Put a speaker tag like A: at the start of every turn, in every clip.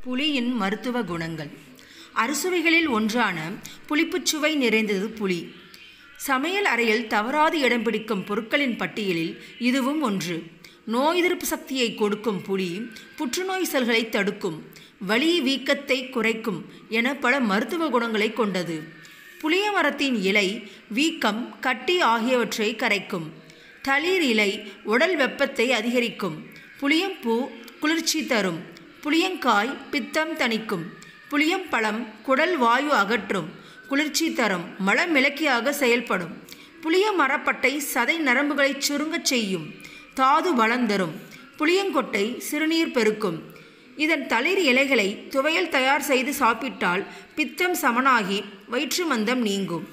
A: புளியின் மருத்துவ குணங்கள் அறுசுவைகளில் ஒன்றான புளிப்புச் சுவை நிறைந்தது புளி சமையல் அறையில் தவறாது இடம் பிடிக்கும் பொருட்களின் பட்டியலில் இதுவும் ஒன்று நோய் எதிர்ப்பு சக்தியை கொடுக்கும் புளி புற்றுநோய் செல்களை தடுக்கும் வலி வீக்கத்தை குறைக்கும் என பல மருத்துவ குணங்களை கொண்டது புளிய மரத்தின் இலை வீக்கம் கட்டி ஆகியவற்றை கரைக்கும் தளிர் இலை உடல் வெப்பத்தை அதிகரிக்கும் புளியம்பூ குளிர்ச்சி தரும் புளியங்காய் பித்தம் தணிக்கும் புளியம்பழம் குடல் வாயு அகற்றும் குளிர்ச்சி தரும் மலமிளக்கியாக செயல்படும் புளிய மரப்பட்டை சதை நரம்புகளை சுருங்கச் செய்யும் தாது பலம் தரும் புளியங்கொட்டை சிறுநீர் பெருக்கும் இதன் தளிர் இலைகளை துவையல் தயார் செய்து சாப்பிட்டால் பித்தம் சமனாகி வயிற்று மந்தம் நீங்கும்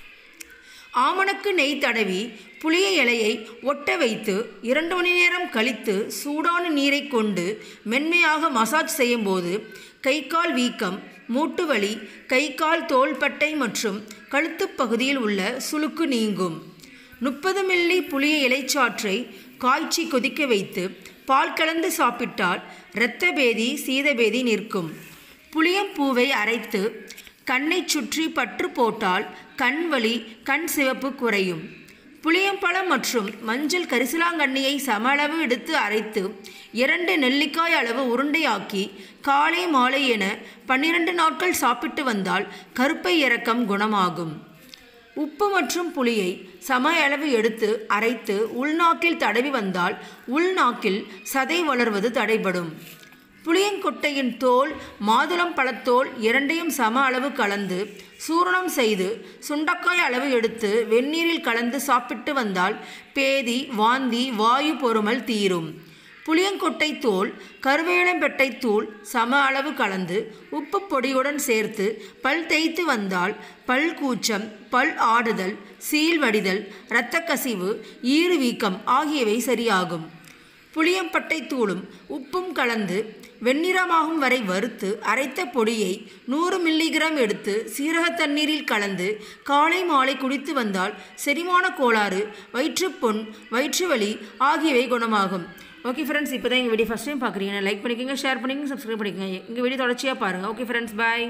A: ஆமணக்கு நெய் தடவி புளிய இலையை ஒட்ட வைத்து இரண்டு மணி நேரம் கழித்து சூடான நீரை கொண்டு மென்மையாக மசாஜ் செய்யும்போது கை கால் வீக்கம் மூட்டு வலி கை கால் தோள்பட்டை மற்றும் கழுத்துப் பகுதியில் உள்ள சுளுக்கு நீங்கும் முப்பது மில்லி புளிய இலைச்சாற்றை காய்ச்சி கொதிக்க வைத்து பால் கலந்து சாப்பிட்டால் இரத்த பேதி சீதபேதி நிற்கும் புளியம்பூவை அரைத்து கண்ணை சுற்றி பற்று போட்டால் கண் வலி கண் சிவப்பு குறையும் புளியம்பழம் மற்றும் மஞ்சள் கரிசலாங்கண்ணியை சம அளவு எடுத்து அரைத்து இரண்டு நெல்லிக்காய் அளவு உருண்டையாக்கி காலை மாலை என பன்னிரண்டு நாட்கள் சாப்பிட்டு வந்தால் கருப்பை இறக்கம் குணமாகும் உப்பு மற்றும் புளியை சம அளவு எடுத்து அரைத்து உள்நாக்கில் தடவி வந்தால் உள்நாக்கில் சதை வளர்வது தடைபடும் புளியங்கொட்டையின் தோல் மாதுளம் பழத்தோல் இரண்டையும் சம அளவு கலந்து சூரணம் செய்து சுண்டக்காய் அளவு எடுத்து வெந்நீரில் கலந்து சாப்பிட்டு வந்தால் பேதி வாந்தி வாயு பொறுமல் தீரும் புளியங்கொட்டை தோல் கருவேலம்பெட்டை தூள் சம அளவு கலந்து உப்பு பொடியுடன் சேர்த்து பல் தேய்த்து வந்தால் பல் கூச்சம் பல் ஆடுதல் சீல் வடிதல் இரத்த கசிவு ஈறு வீக்கம் ஆகியவை சரியாகும் புளியம்பட்டை தூளும் உப்பும் கலந்து வெண்ணிறமாகும் வரை வறுத்து அரைத்த பொடியை நூறு மில்லிகிராம் எடுத்து சீரக தண்ணீரில் கலந்து காலை மாலை குடித்து வந்தால் செரிமான கோளாறு வயிற்றுப்புண் வயிற்று வலி ஆகியவை குணமாகும் ஓகே ஃப்ரெண்ட்ஸ் இப்போ தான் எங்கள் வீடியோ ஃபஸ்ட் டைம் பார்க்குறீங்க லைக் பண்ணிக்கோங்க ஷேர் பண்ணிக்கோங்க சப்ஸ்கிரைப் பண்ணிக்கோங்க எங்கள் வீடியோ தொடர்ச்சியாக பாருங்கள் ஓகே ஃப்ரெண்ட்ஸ் பாய்